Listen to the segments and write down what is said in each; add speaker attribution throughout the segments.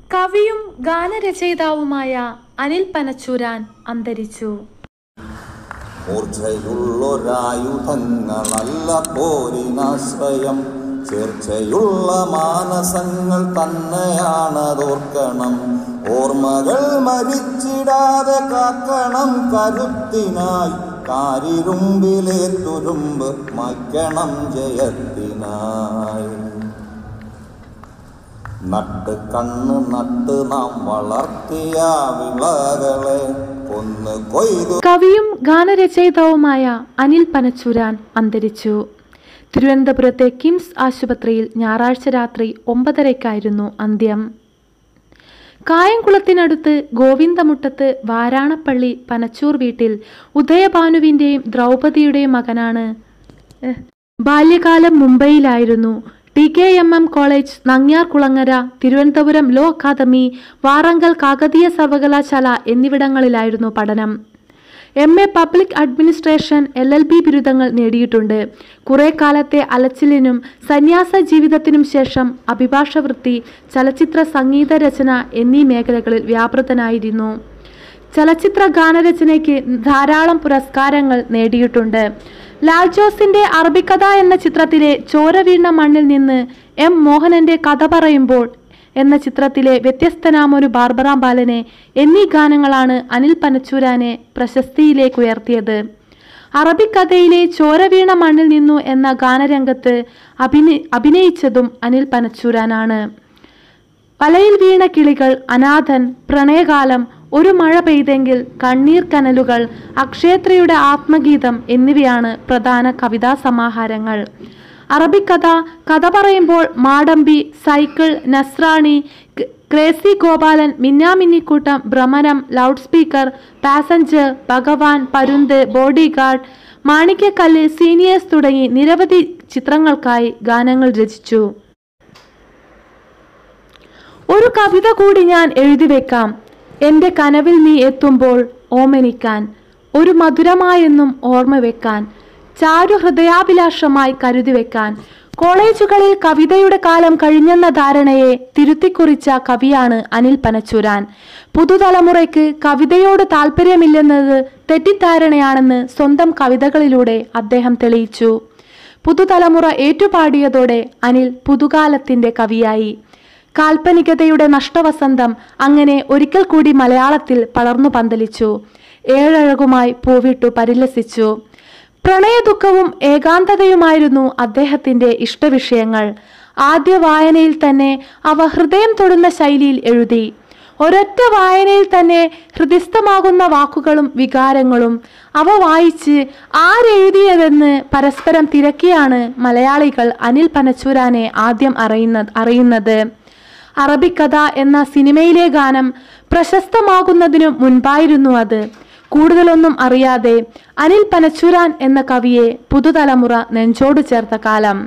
Speaker 1: കവിയും ഗാനരചയിതാവുമായ അനിൽ പനച്ചൂരാൻ അന്തരിച്ചു
Speaker 2: മൂർച്ചയുള്ളൊരായുധങ്ങളല്ല പോരിനാശ്രയം ചേർച്ചയുള്ള മാനസങ്ങൾ തന്നെയാണതോർക്കണം ഓർമ്മകൾ മരിച്ചിടാതെ കാക്കണം കരുത്തിനായി കാരിരുമ്പിലെ തുരുമ്പ് മായ്ക്കണം ജയത്തിനായി നട്ട് കണ്ണ് നട്ട് നാം വളർത്തിയ വിളകളെ കൊന്ന് കൊയ്തു
Speaker 1: കവിയും ഗാനരചയിതാവുമായ അനിൽ പനച്ചൂരാൻ അന്തരിച്ചു തിരുവനന്തപുരത്തെ കിംസ് ആശുപത്രിയിൽ ഞായറാഴ്ച രാത്രി ഒമ്പതരയ്ക്കായിരുന്നു അന്ത്യം കായംകുളത്തിനടുത്ത് ഗോവിന്ദമുട്ടത്ത് വാരാണപ്പള്ളി പനച്ചൂർ വീട്ടിൽ ഉദയഭാനുവിൻ്റെയും ദ്രൗപദിയുടെയും മകനാണ് എഹ്, ബാല്യകാലം മുംബൈയിലായിരുന്നു T K M M college Nangiar Kulangara Thiruvananthapuram law academy Warangal Kakatiya സർവകലാശാല എന്നിവിടങ്ങളിലായിരുന്നു പഠനം M A public administration L L B ബിരുദങ്ങൾ നേടിയിട്ടുണ്ട് കുറെ കാലത്തെ അലച്ചിലിനും സന്യാസ ജീവിതത്തിനും ശേഷം അഭിഭാഷ വൃത്തി ചലച്ചിത്ര സംഗീത രചന എന്നീ മേഖലകളിൽ വ്യാപൃതനായിരുന്നു ചലച്ചിത്ര ഗാനരചനയ്ക്ക് ധാരാളം പുരസ്കാരങ്ങൾ നേടിയിട്ടുണ്ട് ലാൽ ജോസിന്റെ അറബിക്കഥ എന്ന ചിത്രത്തിലെ ചോര വീണ മണ്ണിൽ നിന്ന് എം മോഹനന്റെ കഥ പറയുമ്പോൾ എന്ന ചിത്രത്തിലെ വ്യത്യസ്തനാമൊരു ബാർബറാം ബാലനെ എന്നീ ഗാനങ്ങളാണ് അനിൽ പനച്ചൂരാനെ പ്രശസ്തിയിലേക്ക് ഉയർത്തിയത് അറബിക്കഥയിലെ ചോര വീണ മണ്ണിൽ നിന്നു എന്ന ഗാനരംഗത്ത് അഭിനയി അഭിനയിച്ചതും അനിൽ പനച്ചൂരാനാണ് വലയിൽ വീണ കിളികൾ അനാഥൻ പ്രണയകാലം ഒരു മഴ പെയ്തെങ്കിൽ കണ്ണീർ കനലുകൾ അക്ഷേത്രയുടെ ആത്മഗീതം എന്നിവയാണ് പ്രധാന കവിതാ സമാഹാരങ്ങൾ അറബിക്കഥ കഥ പറയുമ്പോൾ മാടമ്പി സൈക്കിൾ നസ്രാണി ക- Crazy Gopalan Minnaminnikoottam Bhramaram Loud Speaker Passenger Bhagavan Parunthu body guard മാണിക്യക്കല്ല് seniors തുടങ്ങി നിരവധി ചിത്രങ്ങൾക്കായി ഗാനങ്ങൾ രചിച്ചു ഒരു കവിത കൂടി ഞാൻ എഴുതി വെക്കാം എൻ്റെ കനവിൽ നീ എത്തുമ്പോൾ ഓമനിക്കാൻ ഒരു മധുരമായെന്നും ഓർമ്മ വെക്കാൻ ചാരു ഹൃദയാഭിലാഷമായി കരുതി വെക്കാൻ കോളേജുകളിൽ കവിതയുടെ കാലം കഴിഞ്ഞെന്ന ധാരണയെ തിരുത്തിക്കുറിച്ച കവിയാണ് അനിൽ പനച്ചൂരാൻ പുതുതലമുറയ്ക്ക് കവിതയോട് താല്പര്യമില്ലെന്നത് തെറ്റിദ്ധാരണയാണെന്ന് സ്വന്തം കവിതകളിലൂടെ അദ്ദേഹം തെളിയിച്ചു പുതുതലമുറ ഏറ്റുപാടിയതോടെ അനിൽ പുതുകാലത്തിന്റെ കവിയായി കാൽപ്പനികതയുടെ നഷ്ടവസന്തം അങ്ങനെ ഒരിക്കൽ കൂടി മലയാളത്തിൽ പളർന്നു പന്തലിച്ചു ഏഴഴകുമായി പൂവിട്ടു പരിലസിച്ചു പ്രണയദുഃഖവും ഏകാന്തതയുമായിരുന്നു അദ്ദേഹത്തിന്റെ ഇഷ്ടവിഷയങ്ങൾ ആദ്യ വായനയിൽ തന്നെ അവ ഹൃദയം തൊടുന്ന ശൈലിയിൽ എഴുതി ഒരൊറ്റ വായനയിൽ തന്നെ ഹൃദിസ്ഥമാകുന്ന വാക്കുകളും വികാരങ്ങളും അവ വായിച്ച് ആരെഴുതിയതെന്ന് പരസ്പരം തിരക്കിയാണ് മലയാളികൾ അനിൽ പനച്ചൂരാനെ ആദ്യം അറിയുന്ന അറിയുന്നത് അറബിക്കഥ എന്ന സിനിമയിലെ ഗാനം പ്രശസ്തമാകുന്നതിനു മുൻപായിരുന്നു അത് കൂടുതലൊന്നും അറിയാതെ അനിൽ പനച്ചൂരാൻ എന്ന കവിയെ പുതുതലമുറ നെഞ്ചോട് ചേർത്ത കാലം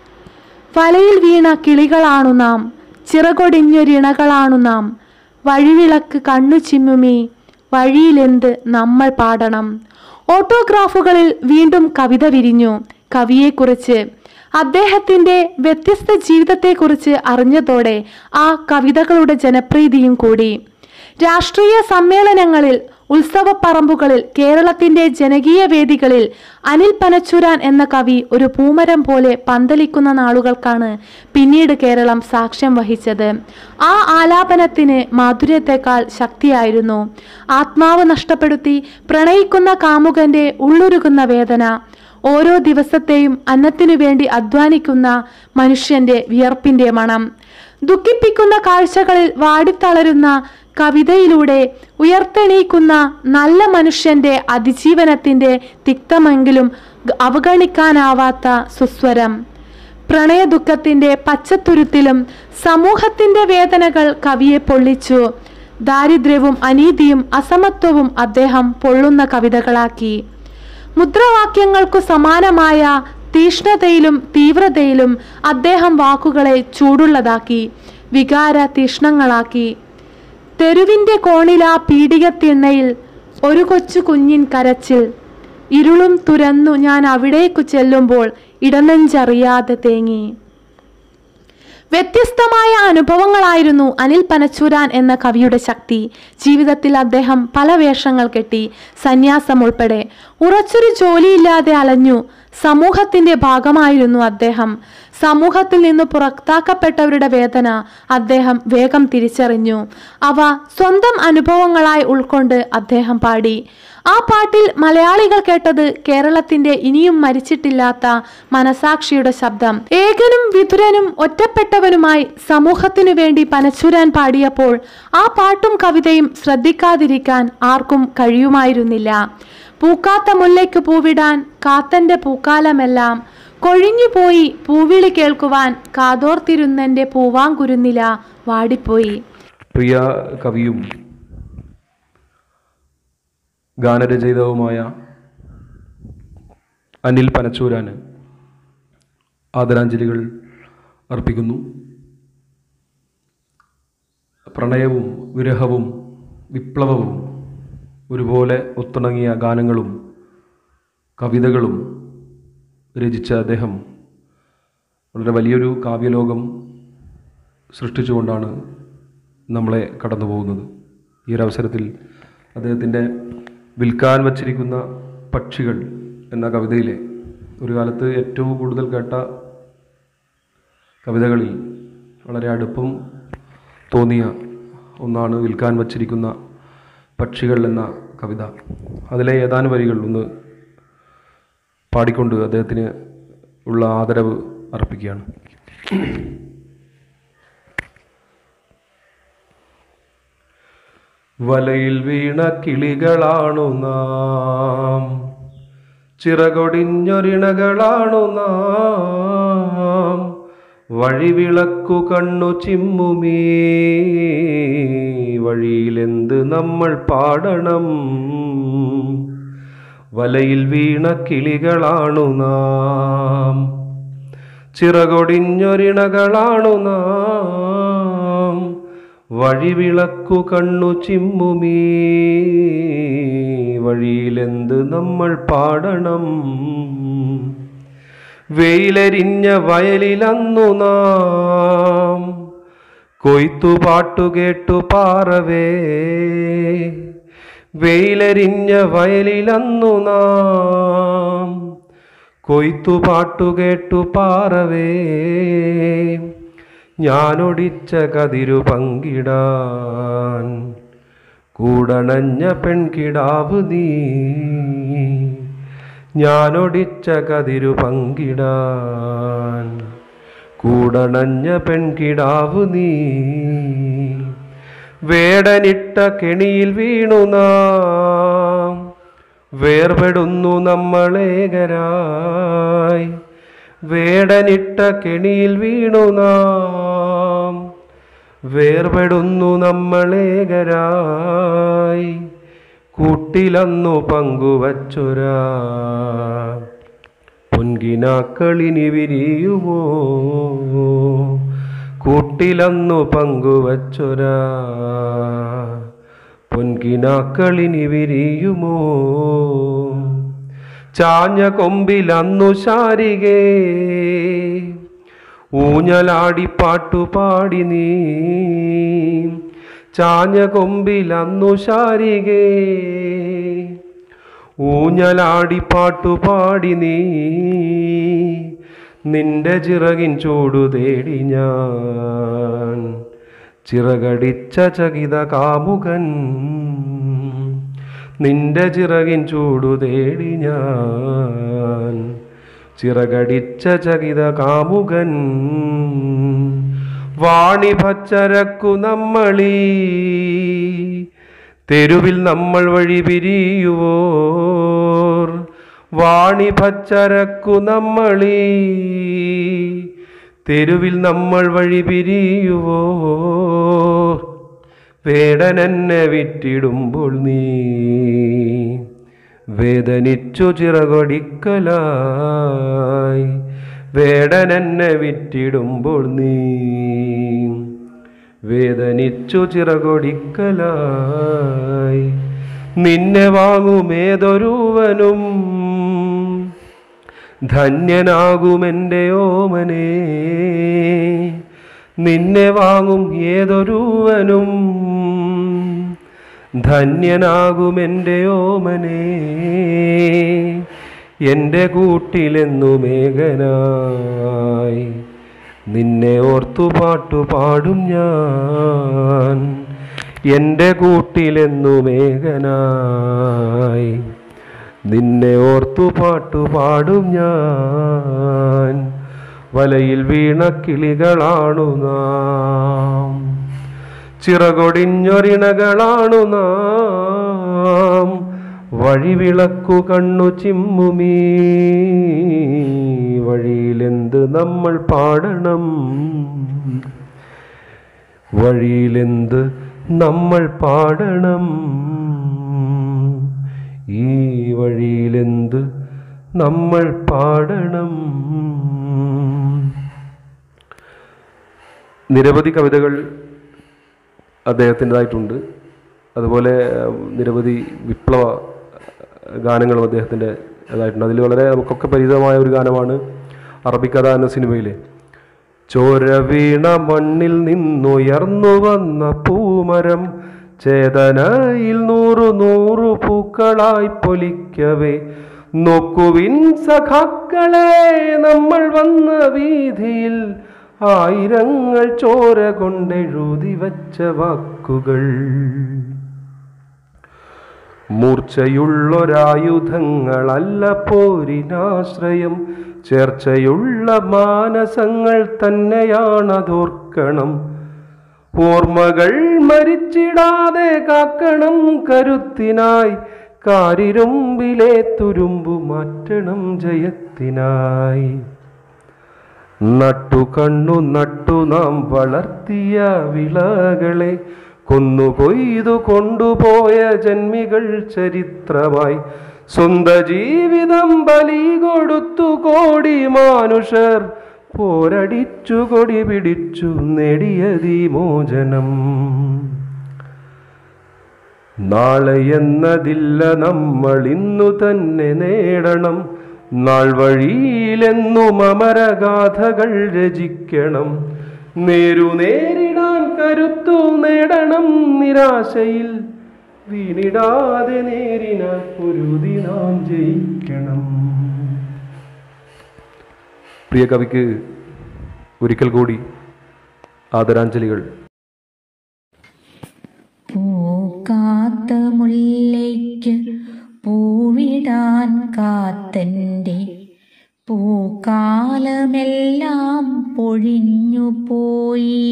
Speaker 1: വലയിൽ വീണ കിളികളാണു നാം ചിറകൊടിഞ്ഞൊരിണകളാണു നാം വഴിവിളക്ക് കണ്ണു ചിമ്മുമി വഴിയിലെന്ത് നമ്മൾ പാടണം ഓട്ടോഗ്രാഫുകളിൽ വീണ്ടും കവിത വിരിഞ്ഞു കവിയെക്കുറിച്ച് അദ്ദേഹത്തിന്റെ വ്യത്യസ്ത ജീവിതത്തെക്കുറിച്ച് അറിഞ്ഞതോടെ ആ കവിതകളുടെ ജനപ്രീതിയും കൂടി രാഷ്ട്രീയ സമ്മേളനങ്ങളിൽ ഉത്സവപ്പറമ്പുകളിൽ കേരളത്തിന്റെ ജനകീയ വേദികളിൽ അനിൽ പനച്ചൂരാൻ എന്ന കവി ഒരു പൂമരം പോലെ പന്തലിക്കുന്ന നാളുകൾക്കാണ് പിന്നീട് കേരളം സാക്ഷ്യം വഹിച്ചത് ആ ആലാപനത്തിന് മാധുര്യത്തെക്കാൾ ശക്തിയായിരുന്നു ആത്മാവ് നഷ്ടപ്പെടുത്തി പ്രണയിക്കുന്ന കാമുകന്റെ ഉള്ളുരുകുന്ന വേദന ഓരോ ദിവസത്തെയും അന്നത്തിനു വേണ്ടി അധ്വാനിക്കുന്ന മനുഷ്യന്റെ വിയർപ്പിന്റെ മണം ദുഃഖിപ്പിക്കുന്ന കാഴ്ചകളിൽ വാടിത്തളരുന്ന കവിതയിലൂടെ ഉയർത്തെണീക്കുന്ന നല്ല മനുഷ്യന്റെ അതിജീവനത്തിന്റെ തിക്തമെങ്കിലും ഗ- അവഗണിക്കാനാവാത്ത സുസ്വരം പ്രണയദുഃഖത്തിന്റെ പച്ചത്തുരുത്തിലും സമൂഹത്തിന്റെ വേദനകൾ കവിയെ പൊള്ളിച്ചു ദാരിദ്ര്യവും അനീതിയും അസമത്വവും അദ്ദേഹം പൊള്ളുന്ന കവിതകളാക്കി മുദ്രാവാക്യങ്ങൾക്കു സമാനമായ തീഷ്ണതയിലും തീവ്രതയിലും അദ്ദേഹം വാക്കുകളെ ചൂടുള്ളതാക്കി വികാര തീഷ്ണങ്ങളാക്കി തെരുവിന്റെ കോണിലാ പീഡികത്തിണ്ണയിൽ ഒരു കൊച്ചു കുഞ്ഞിൻ കരച്ചിൽ ഇരുളും തുരന്നു ഞാൻ അവിടേക്കു ചെല്ലുമ്പോൾ ഇടനെഞ്ചറിയാതെ തേങ്ങി വ്യത്യസ്തമായ അനുഭവങ്ങളായിരുന്നു അനിൽ പനച്ചൂരാൻ എന്ന കവിയുടെ ശക്തി ജീവിതത്തിൽ അദ്ദേഹം പല വേഷങ്ങൾ കെട്ടി സന്യാസം ഉൾപ്പെടെ ഉറച്ചൊരു ജോലിയില്ലാതെ അലഞ്ഞു സമൂഹത്തിന്റെ ഭാഗമായിരുന്നു അദ്ദേഹം സമൂഹത്തിൽ നിന്ന് പുറത്താക്കപ്പെട്ടവരുടെ വേദന അദ്ദേഹം വേഗം തിരിച്ചറിഞ്ഞു അവ സ്വന്തം അനുഭവങ്ങളായി ഉൾക്കൊണ്ട് അദ്ദേഹം പാടി ആ പാട്ടിൽ മലയാളികൾ കേട്ടത് കേരളത്തിന്റെ ഇനിയും മരിച്ചിട്ടില്ലാത്ത മനസാക്ഷിയുടെ ശബ്ദം ഏകനും വിതുരനും ഒറ്റപ്പെട്ടവനുമായി സമൂഹത്തിനു വേണ്ടി പനച്ചൂരാൻ പാടിയപ്പോൾ ആ പാട്ടും കവിതയും ശ്രദ്ധിക്കാതിരിക്കാൻ ആർക്കും കഴിയുമായിരുന്നില്ല പൂക്കാത്ത മുല്ലയ്ക്ക് പൂവിടാൻ കാത്തന്റെ പൂക്കാലമെല്ലാം കൊഴിഞ്ഞുപോയി പൂവിളി കേൾക്കുവാൻ കാതോർത്തിരുന്നെന്റെ പൂവാങ്കുരുന്നില വാടിപ്പോയി
Speaker 3: പ്രിയ കവിയും ഗാനരചയിതാവുമായ അനിൽ പനച്ചൂരാന് ആദരാഞ്ജലികൾ അർപ്പിക്കുന്നു പ്രണയവും വിരഹവും വിപ്ലവവും ഒരുപോലെ ഒത്തിണങ്ങിയ ഗാനങ്ങളും കവിതകളും രചിച്ച അദ്ദേഹം വളരെ വലിയൊരു കാവ്യലോകം സൃഷ്ടിച്ചുകൊണ്ടാണ് നമ്മളെ കടന്നു പോകുന്നത് ഈ ഒരു അവസരത്തിൽ അദ്ദേഹത്തിൻ്റെ വിൽക്കാൻ വച്ചിരിക്കുന്ന പക്ഷികൾ എന്ന കവിതയിലെ ഒരു കാലത്ത് ഏറ്റവും കൂടുതൽ കേട്ട കവിതകളിൽ വളരെ അടുപ്പം തോന്നിയ ഒന്നാണ് വിൽക്കാൻ വച്ചിരിക്കുന്ന പക്ഷികൾ എന്ന കവിത അതിലെ ഏതാനും വരികൾ ഒന്ന് പാടിക്കൊണ്ട് അദ്ദേഹത്തിന് ഉള്ള ആദരവ് അർപ്പിക്കുകയാണ് വലയിൽ വീണ കിളികളാണു നാം ചിറകൊടിഞ്ഞൊരിണകളാണു നാം വഴിവിളക്കു കണ്ണു ചിമ്മുമീ വഴിയിലെന്ത് നമ്മൾ പാടണം വലയിൽ വീണ കിളികളാണു നാം ചിറകൊടിഞ്ഞൊരിണകളാണു നാം വഴിവിളക്കു കണ്ണു ചിമ്മുമീ വഴിയിലെന്ത് നമ്മൾ പാടണം വെയിലരിഞ്ഞ വയലിലന്നു നാം കൊയ്ത്തു പാട്ടു കേട്ടു പാറവേ വെയിലരിഞ്ഞ വയലിലന്നു നാം കൊയ്ത്തു പാട്ടു കേട്ടു പാറവേ ഞാനൊടിച്ച കതിരു പങ്കിടാൻ കൂടണഞ്ഞ പെൺകിടാവ് നീ ഞാനൊടിച്ച കതിരു പങ്കിടാൻ കൂടണഞ്ഞ പെൺകിടാവ് നീ വേടനിട്ട കെണിയിൽ വീണു നാം വേർപെടുന്നു നമ്മളേകരായി വേടനിട്ട കെണിയിൽ വീണു നാം വേർപെടുന്നു നമ്മളേകരായി കൂട്ടിലന്നു പങ്കുവച്ചൊരാ പൊൻകിനാക്കളിനി വിരിയുമോ കൂട്ടിലന്നു പങ്കുവച്ചൊരാ പൊൻകിനാക്കളിനി വിരിയുമോ ചാഞ്ഞ കൊമ്പിലന്നു ശാരികേ ഊഞ്ഞലാടി പാട്ടുപാടി നീ ചാഞ്ഞ കൊമ്പിലന്നു ശാരികേ ഊഞ്ഞലാടി പാട്ടുപാടി നീ നിന്റെ ചിറകിൻ ചൂടു തേടി ഞാൻ ചിറകടിച്ച ചകിത കാമുകൻ നിന്റെ ചിറകിൻ ചൂടു തേടി ഞാൻ ചിറകടിച്ച ചകിത കാമുകൻ വാണി പച്ചരക്കു നമ്മളീ തെരുവിൽ നമ്മൾ വഴി പിരിയുവോർ വാണി പച്ചരക്കു നമ്മളീ തെരുവിൽ നമ്മൾ വഴി പിരിയുവോർ വേടനെന്നെ വിറ്റിടുമ്പോൾ നീ വേദനിച്ചു ചിറകൊടിക്കലായി വേടനെന്നെ വിറ്റിടുമ്പോൾ നീ വേദനിച്ചു ചിറകൊടിക്കലായി നിന്നെ വാങ്ങുമേതൊരുവനും ധന്യനാകുമെൻ്റെ ഓമനേ നിന്നെ വാങ്ങും ഏതൊരുവനും ധന്യനാകുമെൻ്റെ ഓമനേ എൻ്റെ കൂട്ടിലെന്നു മേഘനായി നിന്നെ ഓർത്തു പാട്ടു പാടും ഞാൻ എൻ്റെ കൂട്ടിലെന്നു മേഘനായി നിന്നെ ഓർത്തു പാട്ടു പാടും ഞാൻ വലയിൽ വീണ കിളികളാണു നാം ചിറകൊടിഞ്ഞൊരിണകളാണു നാം വഴിവിളക്കു കണ്ണു ചിമ്മുമീ വഴിയിലെന്ത് നമ്മൾ പാടണം വഴിയിലെന്ത് നമ്മൾ പാടണം ഈ വഴിയിലെന്ത് നമ്മൾ പാടണം നിരവധി കവിതകൾ അദ്ദേഹത്തിൻ്റെതായിട്ടുണ്ട് അതുപോലെ ഏഹ്, നിരവധി വിപ്ലവ ഗാനങ്ങളും അദ്ദേഹത്തിൻ്റെ ഇതായിട്ടുണ്ട് അതിൽ വളരെ നമുക്കൊക്കെ പരിചിതമായ ഒരു ഗാനമാണ് അറബിക്കഥ എന്ന സിനിമയിലെ ചോര വീണ മണ്ണിൽ നിന്നുയർന്നു വന്ന പൂമരം ചേതനയിൽ നൂറു നൂറു പൂക്കളായി പൊലിക്കവേ നോക്കുവിൻ സഖാക്കളെ നമ്മൾ വന്ന വീതിയിൽ ആയിരങ്ങൾ ചോര കൊണ്ടെഴുതി വച്ച വാക്കുകൾ മൂർച്ചയുള്ളൊരായുധങ്ങളല്ല പോരിനാശ്രയം ചേർച്ചയുള്ള മാനസങ്ങൾ തന്നെയാണതോർക്കണം ഓർമ്മകൾ മരിച്ചിടാതെ കാക്കണം കരുത്തിനായി കാരിരുമ്പിലെ തുരുമ്പു മാറ്റണം ജയത്തിനായി നട്ടു കണ്ണു നട്ടു നാം വളർത്തിയ വിളകളെ കൊന്നു കൊയ്തു കൊണ്ടുപോയ ജന്മികൾ ചരിത്രമായി സ്വന്ത ജീവിതം ബലി കൊടുത്തു കോടി മാനുഷർ പോരടിച്ചു കൊടി പിടിച്ചു നേടിയതീ മോചനം നാളെ എന്നതില്ല നമ്മൾ ഇന്നു തന്നെ നേടണം നാൾ വഴിയിലെന്നും അമരഗാഥകൾ രചിക്കണം നേരു നേരിടാൻ കരുത്തു നേടണം നിരാശയിൽ വീണിടാതെ നേരിനാൽ പൊരുതി നാം ജയിക്കണം പ്രിയ കവിക്ക് ഒരിക്കൽ കൂടി ആദരാഞ്ജലികൾ
Speaker 4: പൂക്കാത്ത മുല്ലയ്ക്ക് പൂവിടാൻ കാത്തൻ്റെ പൂക്കാലമെല്ലാം പൊഴിഞ്ഞു പോയി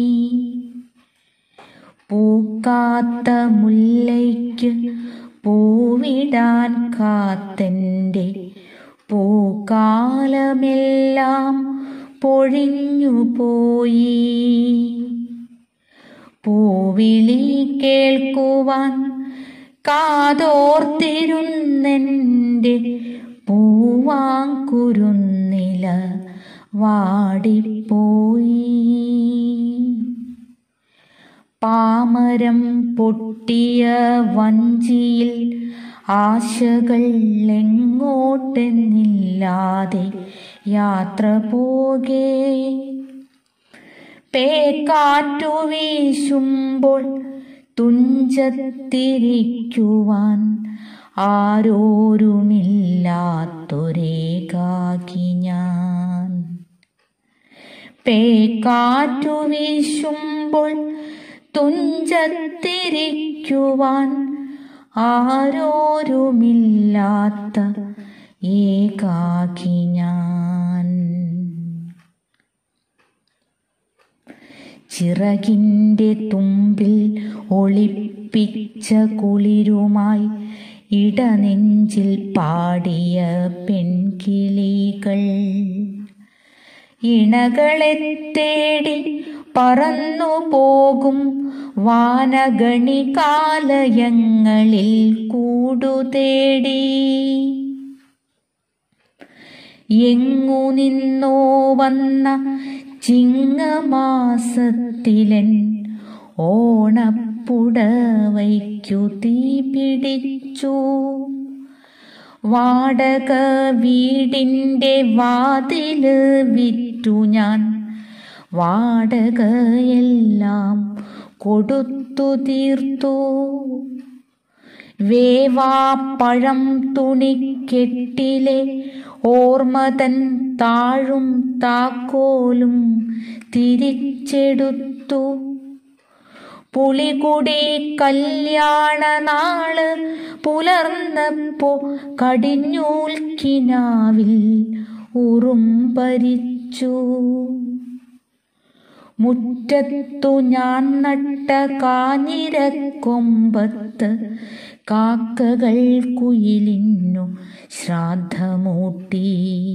Speaker 4: പൂക്കാത്ത മുല്ലയ്ക്ക് പൂവിടാൻ കാത്തൻ്റെ പൂക്കാലമെല്ലാം പൊഴിഞ്ഞു പോയി പൂവിളി കേൾക്കുവാൻ കാതോർത്തിരുന്നെൻ്റെ പൂവാങ്കുരുന്നില വാടിപ്പോയി പാമരം പൊട്ടിയ വഞ്ചിയിൽ ആശകൾ എങ്ങോട്ടെന്നില്ലാതെ യാത്ര പോകേ പേക്കാറ്റു വീശുമ്പോൾ തുഞ്ചത്തിരിക്കുവാൻ ആരോരുമില്ലാത്തൊരേകാകി ഞാൻ പേക്കാറ്റു വീശുമ്പോൾ തുഞ്ചത്തിരിക്കുവാൻ ആരോരുമില്ലാത്ത ഏകാകി ഞാൻ ചിറകിൻ്റെ തുമ്പിൽ ഒളിപ്പിച്ച കുളിരുമായി ഇടനെഞ്ചിൽ പാടിയ പെൺകിളികൾ ഇണകളെ തേടി പറന്നു പോകും വാനഗണി കാലയങ്ങളിൽ കൂടു തേടി എങ്ങു നിന്നോ വന്ന ചിങ്ങമാസത്തിലൻ ഓണപ്പുടവയ്ക്കു തീ പിടിച്ചു വാടക വീടിൻ്റെ വാതില് വിറ്റു ഞാൻ വാടകയെല്ലാം കൊടുത്തു തീർത്തു വേവാപ്പഴം തുണിക്കെട്ടിലെ ഓർമ്മതൻ താഴും താക്കോലും തിരിച്ചെടുത്തു പുളികുടി കല്യാണ നാള് പുലർന്നപ്പോ കടിഞ്ഞൂൽക്കിനാവിൽ ഉറുമ്പരിച്ചു മുറ്റത്തു ഞാൻ നട്ട കാഞ്ഞിരക്കൊമ്പത്ത് കാക്കകൾ കുയിലിന്നു ശ്രാദ്ധമൂട്ടി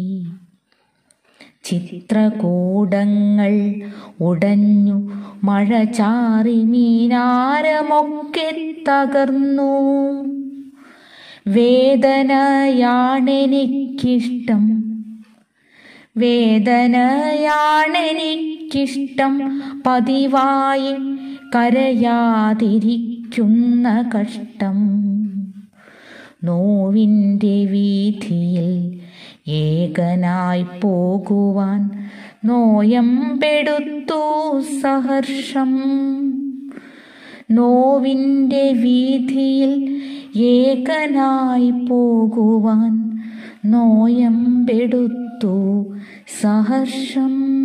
Speaker 4: ചിത്രകൂടങ്ങൾ ഉടഞ്ഞു മഴ ചാറി മീനാരമൊക്കെ തകർന്നു വേദനയാണെനിക്കിഷ്ടം വേദനയാണെനിക്കിഷ്ടം പതിവായി കരയാതിരിക്കുന്ന കഷ്ടം നോവിൻ്റെ വീഥിയിൽ ഏകനായി പോകുവാൻ നോയമ്പെടുത്തു സഹർഷം നോവിൻ്റെ വീഥിയിൽ ഏകനായി പോകുവാൻ നോയമ്പെടുത്തു സഹർഷം